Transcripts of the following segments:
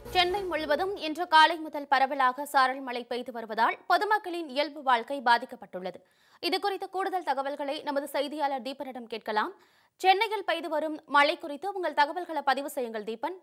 சென்னை முழுவதும் இன்று காலை முதல் பரவலாக சாரல் மழை பெய்து வருவதால் பொதுமக்களின் இயல்பு வாழ்க்கை பாதிக்கப்பட்டுள்ளது இதுகுறித்த கூடுதல் தகவல்களை நமது செய்தியாளர் தீபனிடம் கேட்கலாம் சென்னையில் பெய்து வரும் மழை குறித்து உங்கள் தகவல்களை பதிவு செய்யுங்கள் தீபன்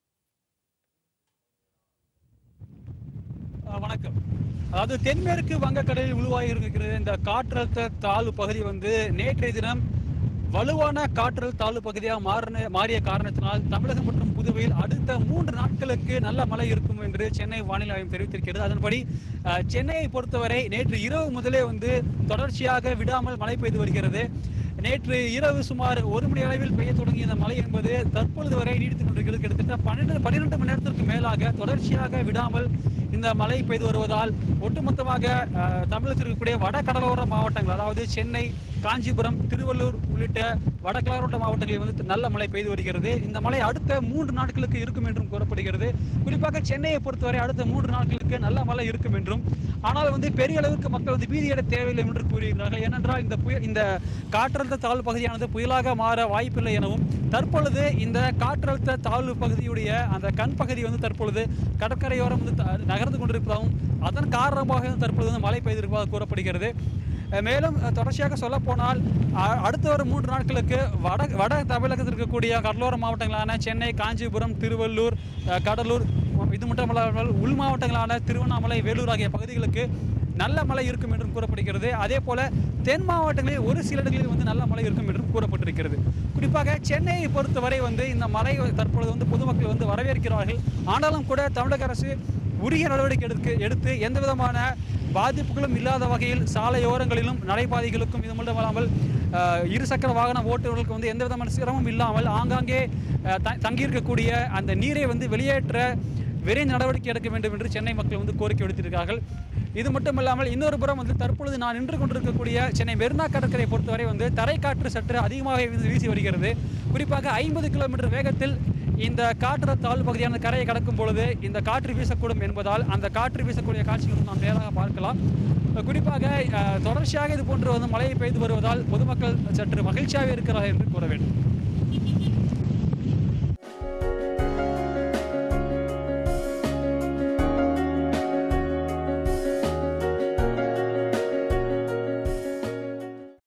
அஹ் வணக்கம் அதாவது தென்மேற்கு வங்கக்கடலில் உருவாகி இருக்கிற இந்த காற்றழுத்த தாழ்வு பகுதி வந்து நேற்றைய தினம் வலுவான காற்றழுத்த தாழ்வு பகுதியாக மாறின மாறிய காரணத்தினால் தமிழகம் மற்றும் புதுவையில் அடுத்த மூன்று நாட்களுக்கு நல்ல மழை இருக்கும் என்று சென்னை வானிலை ஆய்வு தெரிவித்திருக்கிறது அதன்படி அஹ், சென்னையை பொறுத்தவரை நேற்று இரவு முதலே வந்து தொடர்ச்சியாக விடாமல் மழை பெய்து வருகிறது நேற்று இரவு சுமார் ஒரு மணி அளவில் பெய்ய தொடங்கிய இந்த மழை என்பது தற்பொழுது வரை நீடித்துக் கொண்டிருக்கிறது கிட்டத்தட்ட பன்னெண்டு பன்னிரெண்டு மணி நேரத்திற்கு மேலாக தொடர்ச்சியாக விடாமல் இந்த மழை பெய்து வருவதால் ஒட்டுமொத்தமாக அஹ், தமிழகத்தில் இருக்கக்கூடிய வட கடலோர மாவட்டங்கள் அதாவது சென்னை காஞ்சிபுரம் திருவள்ளூர் உள்ளிட்ட வட கடலோர மாவட்டங்களில் வந்து நல்ல மழை பெய்து வருகிறது இந்த மழை அடுத்த மூன்று நாட்களுக்கு இருக்கும் என்றும் கூறப்படுகிறது குறிப்பாக சென்னையை பொறுத்தவரை அடுத்த மூன்று நாட்களுக்கு நல்ல மழை இருக்கும் என்றும் ஆனால் வந்து பெரிய அளவுக்கு மக்கள் வந்து பீதியட தேவையில்லை என்று கூறுகிறார்கள் ஏனென்றால் இந்த புயல் இந்த காற்றழுத்த தாழ்வு பகுதியானது புயலாக மாற வாய்ப்பில்லை எனவும் தற்பொழுது இந்த காற்றழுத்த தாழ்வு பகுதியுடைய அந்த கண் பகுதி வந்து தற்பொழுது கடற்கரையோரம் வந்து த- நகர்ந்து கொண்டிருப்பதாகவும் அதன் காரணமாக வந்து தற்பொழுது வந்து மழை பெய்திருப்பதாக கூறப்படுகிறது அஹ் மேலும் அஹ், தொடர்ச்சியாக சொல்ல போனால் அடுத்த ஒரு மூன்று நாட்களுக்கு வட வட தமிழகத்தில் இருக்கக்கூடிய கடலோர மாவட்டங்களான சென்னை காஞ்சிபுரம் திருவள்ளூர் அஹ், கடலூர் இது மட்டுமல்லாமல் உள் மாவட்டங்களான திருவண்ணாமலை வேலூர் ஆகிய பகுதிகளுக்கு நல்ல மழை இருக்கும் என்றும் கூறப்படுகிறது அதே போல தென் மாவட்டங்களில் ஒரு சில இடங்களில் வந்து நல்ல மழை இருக்கும் என்றும் கூறப்பட்டிருக்கிறது குறிப்பாக சென்னையை பொறுத்தவரை வந்து இந்த மழை தற்பொழுது வந்து பொதுமக்கள் வந்து வரவேற்கிறார்கள் ஆனாலும் கூட தமிழக அரசு உரிய நடவடிக்கை எடுக்க எடுத்து எந்த விதமான பாதிப்புகளும் இல்லாத வகையில் சாலையோரங்களிலும் நடைபாதைகளுக்கும் இது மட்டுமல்லாமல் அஹ், இருசக்கர வாகன ஓட்டுநர்களுக்கு வந்து எந்த விதமான சிரமம் இல்லாமல் ஆங்காங்கே அஹ், த- தங்கியிருக்கக்கூடிய அந்த நீரை வந்து வெளியேற்ற விரைந்து நடவடிக்கை எடுக்க வேண்டும் என்று சென்னை மக்கள் வந்து கோரிக்கை விடுத்திருக்கிறார்கள் இது மட்டும் இல்லாமல் இன்னொரு புறம் வந்து தற்பொழுது நான் நின்று கொண்டிருக்கக்கூடிய சென்னை மெரினா கடற்கரை பொறுத்தவரை வந்து தரைக்காற்று சற்று அதிகமாக வீசி- வீசி வருகிறது குறிப்பாக ஐம்பது கிலோமீட்டர் வேகத்தில் இந்த காற்று தாழ்வு பகுதியான கரையை கடக்கும் பொழுது இந்த காற்று வீசக்கூடும் என்பதால் அந்த காற்று வீசக்கூடிய காட்சிகளை நாம் நேராக பார்க்கலாம் குறிப்பாக அஹ், தொடர்ச்சியாக இது போன்று வந்து மழை பெய்து வருவதால் பொதுமக்கள் சற்று மகிழ்ச்சியாக இருக்கிறார்கள் என்று கூற வேண்டும்